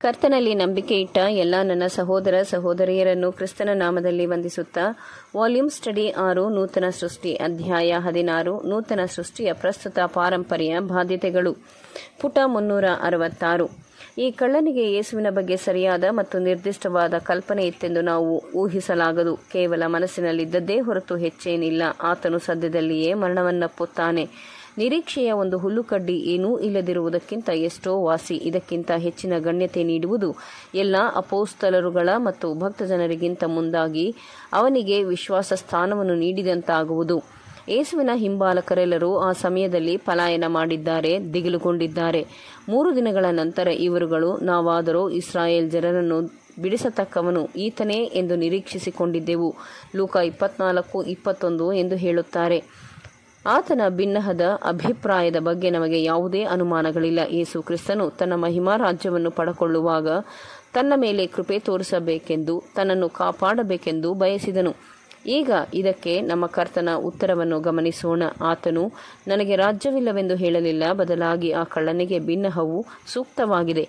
ಕರ್ತನಲ್ಲಿ ನಂಬಿಕೆ ಇಟ್ಟ ಎಲ್ಲ ನನ್ನ ಸಹೋದರ ಸಹೋದರಿಯರನ್ನು ಕ್ರಿಸ್ತನ ನಾಮದಲ್ಲಿ ವಂದಿಸುತ್ತಾ ವಾಲ್ಯೂಮ್ ಸ್ಟಡಿ ಆರು ನೂತನ ಸೃಷ್ಟಿ ಅಧ್ಯಾಯ ಹದಿನಾರು ನೂತನ ಸೃಷ್ಟಿಯ ಪ್ರಸ್ತುತ ಪಾರಂಪರ್ಯ ಬಾಧ್ಯತೆಗಳು ಪುಟ ಮುನ್ನೂರ ಅರವತ್ತಾರು ಈ ಕಳ್ಳನಿಗೆ ಯೇಸುವಿನ ಬಗ್ಗೆ ಸರಿಯಾದ ಮತ್ತು ನಿರ್ದಿಷ್ಟವಾದ ಕಲ್ಪನೆ ಇತ್ತೆಂದು ನಾವು ಊಹಿಸಲಾಗದು ಕೇವಲ ಮನಸ್ಸಿನಲ್ಲಿದ್ದದ್ದೇ ಹೊರತು ಹೆಚ್ಚೇನಿಲ್ಲ ಆತನು ಸದ್ಯದಲ್ಲಿಯೇ ಮರಣವನ್ನಪ್ಪುತ್ತಾನೆ ನಿರೀಕ್ಷೆಯ ಒಂದು ಹುಲ್ಲುಕಡ್ಡಿ ಏನೂ ಇಲ್ಲದಿರುವುದಕ್ಕಿಂತ ಎಷ್ಟೋ ವಾಸಿ ಇದಕ್ಕಿಂತ ಹೆಚ್ಚಿನ ಗಣ್ಯತೆ ನೀಡುವುದು ಎಲ್ಲ ಅಪೋಸ್ತಲರುಗಳ ಮತ್ತು ಭಕ್ತಜನರಿಗಿಂತ ಮುಂದಾಗಿ ಅವನಿಗೆ ವಿಶ್ವಾಸ ಸ್ಥಾನವನ್ನು ನೀಡಿದಂತಾಗುವುದು ಯೇಸುವಿನ ಹಿಂಬಾಲಕರೆಲ್ಲರೂ ಆ ಸಮಯದಲ್ಲಿ ಪಲಾಯನ ಮಾಡಿದ್ದಾರೆ ದಿಗಿಲುಗೊಂಡಿದ್ದಾರೆ ಮೂರು ದಿನಗಳ ನಂತರ ಇವರುಗಳು ನಾವಾದರೂ ಇಸ್ರಾಯೇಲ್ ಜನರನ್ನು ಬಿಡಿಸತಕ್ಕವನು ಈತನೇ ಎಂದು ನಿರೀಕ್ಷಿಸಿಕೊಂಡಿದ್ದೆವು ಲೂಕ ಇಪ್ಪತ್ನಾಲ್ಕು ಇಪ್ಪತ್ತೊಂದು ಎಂದು ಹೇಳುತ್ತಾರೆ ಆತನ ಭಿನ್ನಹದ ಅಭಿಪ್ರಾಯದ ಬಗ್ಗೆ ನಮಗೆ ಯಾವುದೇ ಅನುಮಾನಗಳಿಲ್ಲ ಯೇಸು ಕ್ರಿಸ್ತನು ತನ್ನ ಮಹಿಮಾ ರಾಜ್ಯವನ್ನು ಪಡಕೊಳ್ಳುವಾಗ ತನ್ನ ಮೇಲೆ ಕೃಪೆ ತೋರಿಸಬೇಕೆಂದು ತನ್ನನ್ನು ಕಾಪಾಡಬೇಕೆಂದು ಬಯಸಿದನು ಈಗ ಇದಕ್ಕೆ ನಮ್ಮ ಕರ್ತನ ಉತ್ತರವನ್ನು ಗಮನಿಸೋಣ ಆತನು ನನಗೆ ರಾಜ್ಯವಿಲ್ಲವೆಂದು ಹೇಳಲಿಲ್ಲ ಬದಲಾಗಿ ಆ ಕಳ್ಳನಿಗೆ ಭಿನ್ನಹವು ಸೂಕ್ತವಾಗಿದೆ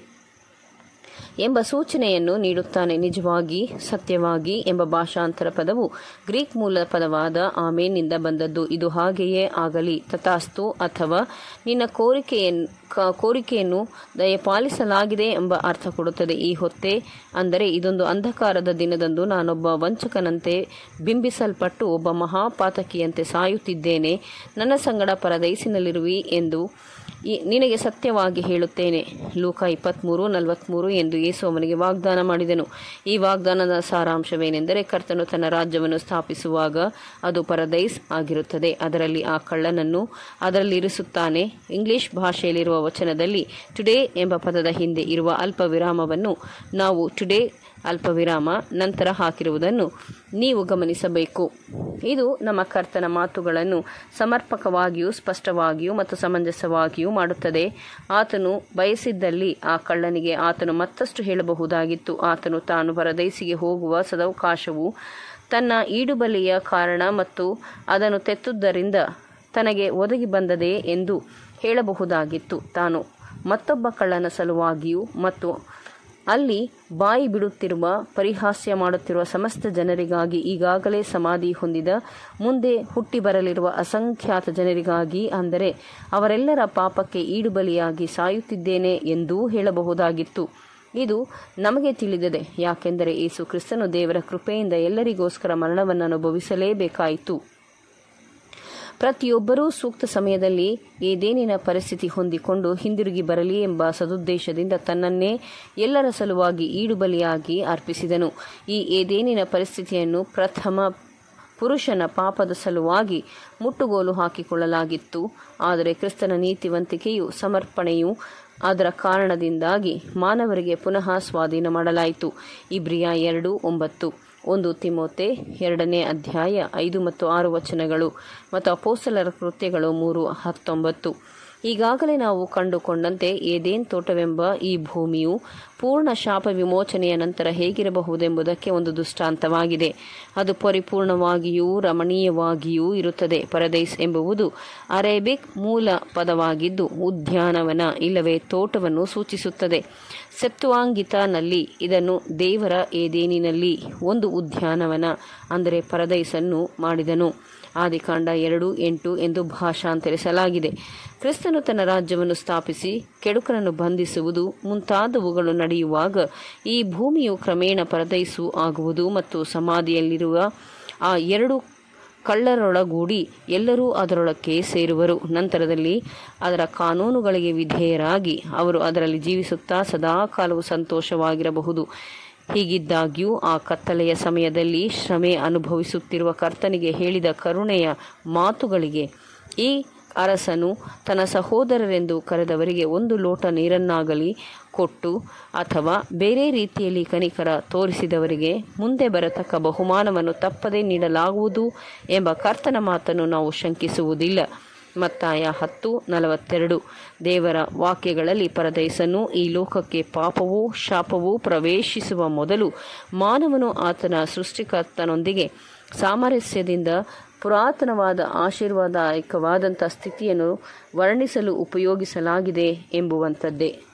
ಎಂಬ ಸೂಚನೆಯನ್ನು ನೀಡುತ್ತಾನೆ ನಿಜವಾಗಿ ಸತ್ಯವಾಗಿ ಎಂಬ ಭಾಷಾಂತರ ಪದವು ಗ್ರೀಕ್ ಮೂಲ ಪದವಾದ ಆಮೇನಿಂದ ಬಂದದ್ದು ಇದು ಹಾಗೆಯೇ ಆಗಲಿ ತಥಾಸ್ತು ಅಥವಾ ನಿನ್ನ ಕೋರಿಕೆಯನ್ನು ಕೋರಿಕೆಯನ್ನು ದಯಪಾಲಿಸಲಾಗಿದೆ ಎಂಬ ಅರ್ಥ ಕೊಡುತ್ತದೆ ಈ ಹೊತ್ತೆ ಅಂದರೆ ಇದೊಂದು ಅಂಧಕಾರದ ದಿನದಂದು ನಾನೊಬ್ಬ ವಂಚಕನಂತೆ ಬಿಂಬಿಸಲ್ಪಟ್ಟು ಒಬ್ಬ ಮಹಾಪಾತಕಿಯಂತೆ ಸಾಯುತ್ತಿದ್ದೇನೆ ನನ್ನ ಸಂಗಡ ಪರದೈಸಿನಲ್ಲಿರುವಿ ಎಂದು ನಿನಗೆ ಸತ್ಯವಾಗಿ ಹೇಳುತ್ತೇನೆ ಲೂಕ ಇಪ್ಪತ್ತ್ಮೂರು ನಲವತ್ತ್ಮೂರು ಎಂದು ಯೇಸು ಅವನಿಗೆ ವಾಗ್ದಾನ ಮಾಡಿದನು ಈ ವಾಗ್ದಾನದ ಸಾರಾಂಶವೇನೆಂದರೆ ಕರ್ತನು ತನ್ನ ರಾಜ್ಯವನ್ನು ಸ್ಥಾಪಿಸುವಾಗ ಅದು ಪರದೈಸ್ ಆಗಿರುತ್ತದೆ ಅದರಲ್ಲಿ ಆ ಕಳ್ಳನನ್ನು ಅದರಲ್ಲಿ ಇರಿಸುತ್ತಾನೆ ಇಂಗ್ಲಿಷ್ ಭಾಷೆಯಲ್ಲಿರುವ ವಚನದಲ್ಲಿ ಟುಡೇ ಎಂಬ ಪದದ ಹಿಂದೆ ಇರುವ ಅಲ್ಪ ವಿರಾಮವನ್ನು ನಾವು ಟುಡೇ ಅಲ್ಪ ವಿರಾಮ ನಂತರ ಹಾಕಿರುವುದನ್ನು ನೀವು ಗಮನಿಸಬೇಕು ಇದು ನಮ್ಮ ಕರ್ತನ ಮಾತುಗಳನ್ನು ಸಮರ್ಪಕವಾಗಿಯೂ ಸ್ಪಷ್ಟವಾಗಿಯೂ ಮತ್ತು ಸಮಂಜಸವಾಗಿಯೂ ಮಾಡುತ್ತದೆ ಆತನು ಬಯಸಿದ್ದಲ್ಲಿ ಆ ಕಳ್ಳನಿಗೆ ಆತನು ಮತ್ತಷ್ಟು ಹೇಳಬಹುದಾಗಿತ್ತು ಆತನು ತಾನು ಪರದೈಸಿಗೆ ಹೋಗುವ ಸದವಕಾಶವು ತನ್ನ ಈಡುಬಲಿಯ ಕಾರಣ ಮತ್ತು ಅದನ್ನು ತೆತ್ತುದರಿಂದ ತನಗೆ ಒದಗಿ ಬಂದದೆ ಎಂದು ಹೇಳಬಹುದಾಗಿತ್ತು ತಾನು ಮತ್ತೊಬ್ಬ ಕಳ್ಳನ ಸಲುವಾಗಿಯೂ ಮತ್ತು ಅಲ್ಲಿ ಬಾಯಿ ಬಿಡುತ್ತಿರುವ ಪರಿಹಾಸ್ಯ ಮಾಡುತ್ತಿರುವ ಸಮಸ್ತ ಜನರಿಗಾಗಿ ಈಗಾಗಲೇ ಸಮಾಧಿ ಹೊಂದಿದ ಮುಂದೆ ಹುಟ್ಟಿ ಬರಲಿರುವ ಅಸಂಖ್ಯಾತ ಜನರಿಗಾಗಿ ಅಂದರೆ ಅವರೆಲ್ಲರ ಪಾಪಕ್ಕೆ ಈಡುಬಲಿಯಾಗಿ ಸಾಯುತ್ತಿದ್ದೇನೆ ಎಂದೂ ಹೇಳಬಹುದಾಗಿತ್ತು ಇದು ನಮಗೆ ತಿಳಿದಿದೆ ಯಾಕೆಂದರೆ ಯೇಸು ಕ್ರಿಸ್ತನು ದೇವರ ಕೃಪೆಯಿಂದ ಎಲ್ಲರಿಗೋಸ್ಕರ ಮರಣವನ್ನು ಅನುಭವಿಸಲೇಬೇಕಾಯಿತು ಪ್ರತಿಯೊಬ್ಬರೂ ಸೂಕ್ತ ಸಮಯದಲ್ಲಿ ಏದೇನಿನ ಪರಿಸ್ಥಿತಿ ಹೊಂದಿಕೊಂಡು ಹಿಂದಿರುಗಿ ಬರಲಿ ಎಂಬ ಸದುದ್ದೇಶದಿಂದ ತನ್ನನ್ನೇ ಎಲ್ಲರ ಸಲುವಾಗಿ ಈಡುಬಲಿಯಾಗಿ ಅರ್ಪಿಸಿದನು ಈ ಏದೇನಿನ ಪರಿಸ್ಥಿತಿಯನ್ನು ಪ್ರಥಮ ಪುರುಷನ ಪಾಪದ ಸಲುವಾಗಿ ಮುಟ್ಟುಗೋಲು ಹಾಕಿಕೊಳ್ಳಲಾಗಿತ್ತು ಆದರೆ ಕ್ರಿಸ್ತನ ನೀತಿವಂತಿಕೆಯು ಸಮರ್ಪಣೆಯು ಅದರ ಕಾರಣದಿಂದಾಗಿ ಮಾನವರಿಗೆ ಪುನಃ ಸ್ವಾಧೀನ ಮಾಡಲಾಯಿತು ಇಬ್ರಿಯ ಎರಡು ಒಂಬತ್ತು ಒಂದು ತಿಮೋತೆ ಎರಡನೇ ಅಧ್ಯಾಯ ಐದು ಮತ್ತು ಆರು ವಚನಗಳು ಮತ್ತು ಅಪೋಸಲರ ಕೃತ್ಯಗಳು ಮೂರು ಹತ್ತೊಂಬತ್ತು ಈಗಾಗಲೇ ನಾವು ಕಂಡುಕೊಂಡಂತೆ ಏದೇನ್ ತೋಟವೆಂಬ ಈ ಭೂಮಿಯು ಪೂರ್ಣ ಶಾಪ ವಿಮೋಚನೆಯ ನಂತರ ಹೇಗಿರಬಹುದೆಂಬುದಕ್ಕೆ ಒಂದು ದೃಷ್ಟಾಂತವಾಗಿದೆ ಅದು ಪರಿಪೂರ್ಣವಾಗಿಯೂ ರಮಣೀಯವಾಗಿಯೂ ಇರುತ್ತದೆ ಪರದೈಸ್ ಎಂಬುದು ಅರೇಬಿಕ್ ಮೂಲ ಪದವಾಗಿದ್ದು ಉದ್ಯಾನವನ ಇಲ್ಲವೇ ತೋಟವನ್ನು ಸೂಚಿಸುತ್ತದೆ ಸೆಪ್ತುವಾಂಗಿತನಲ್ಲಿ ಇದನ್ನು ದೇವರ ಏದೇನಿನಲ್ಲಿ ಒಂದು ಉದ್ಯಾನವನ ಅಂದರೆ ಪರದೈಸನ್ನು ಮಾಡಿದನು ಆದಿಕಾಂಡ ಎರಡು ಎಂಟು ಎಂದು ಭಾಷಾಂತರಿಸಲಾಗಿದೆ ಕ್ರಿಸ್ತನು ತನ್ನ ರಾಜ್ಯವನ್ನು ಸ್ಥಾಪಿಸಿ ಕೆಡುಕರನ್ನು ಬಂಧಿಸುವುದು ಮುಂತಾದವುಗಳು ನಡೆಯುವಾಗ ಈ ಭೂಮಿಯು ಕ್ರಮೇಣ ಪರದೈಸು ಆಗುವುದು ಮತ್ತು ಸಮಾಧಿಯಲ್ಲಿರುವ ಆ ಎರಡು ಕಳ್ಳರೊಳಗೂಡಿ ಎಲ್ಲರೂ ಅದರೊಳಕ್ಕೆ ಸೇರುವರು ನಂತರದಲ್ಲಿ ಅದರ ಕಾನೂನುಗಳಿಗೆ ವಿಧೇಯರಾಗಿ ಅವರು ಅದರಲ್ಲಿ ಜೀವಿಸುತ್ತಾ ಸದಾಕಾಲವು ಸಂತೋಷವಾಗಿರಬಹುದು ಹೀಗಿದ್ದಾಗ್ಯೂ ಆ ಕತ್ತಲೆಯ ಸಮಯದಲ್ಲಿ ಶ್ರಮೆ ಅನುಭವಿಸುತ್ತಿರುವ ಕರ್ತನಿಗೆ ಹೇಳಿದ ಕರುಣೆಯ ಮಾತುಗಳಿಗೆ ಈ ಅರಸನು ತನ್ನ ಸಹೋದರರೆಂದು ಕರೆದವರಿಗೆ ಒಂದು ಲೋಟ ನೀರನ್ನಾಗಲಿ ಕೊಟ್ಟು ಅಥವಾ ಬೇರೆ ರೀತಿಯಲ್ಲಿ ಕನಿಕರ ತೋರಿಸಿದವರಿಗೆ ಮುಂದೆ ಬರತಕ್ಕ ಬಹುಮಾನವನ್ನು ತಪ್ಪದೇ ನೀಡಲಾಗುವುದು ಎಂಬ ಕರ್ತನ ಮಾತನ್ನು ನಾವು ಶಂಕಿಸುವುದಿಲ್ಲ ಮತ್ತಾಯ ಹತ್ತು ನಲವತ್ತೆರಡು ದೇವರ ವಾಕ್ಯಗಳಲ್ಲಿ ಪರದೈಸನು ಈ ಲೋಕಕ್ಕೆ ಪಾಪವೂ ಶಾಪವೂ ಪ್ರವೇಶಿಸುವ ಮೊದಲು ಮಾನವನು ಆತನ ಸೃಷ್ಟಿಕರ್ತನೊಂದಿಗೆ ಸಾಮರಸ್ಯದಿಂದ ಪುರಾತನವಾದ ಆಶೀರ್ವಾದಾಯಕವಾದಂಥ ಸ್ಥಿತಿಯನ್ನು ವರ್ಣಿಸಲು ಉಪಯೋಗಿಸಲಾಗಿದೆ ಎಂಬುವಂಥದ್ದೇ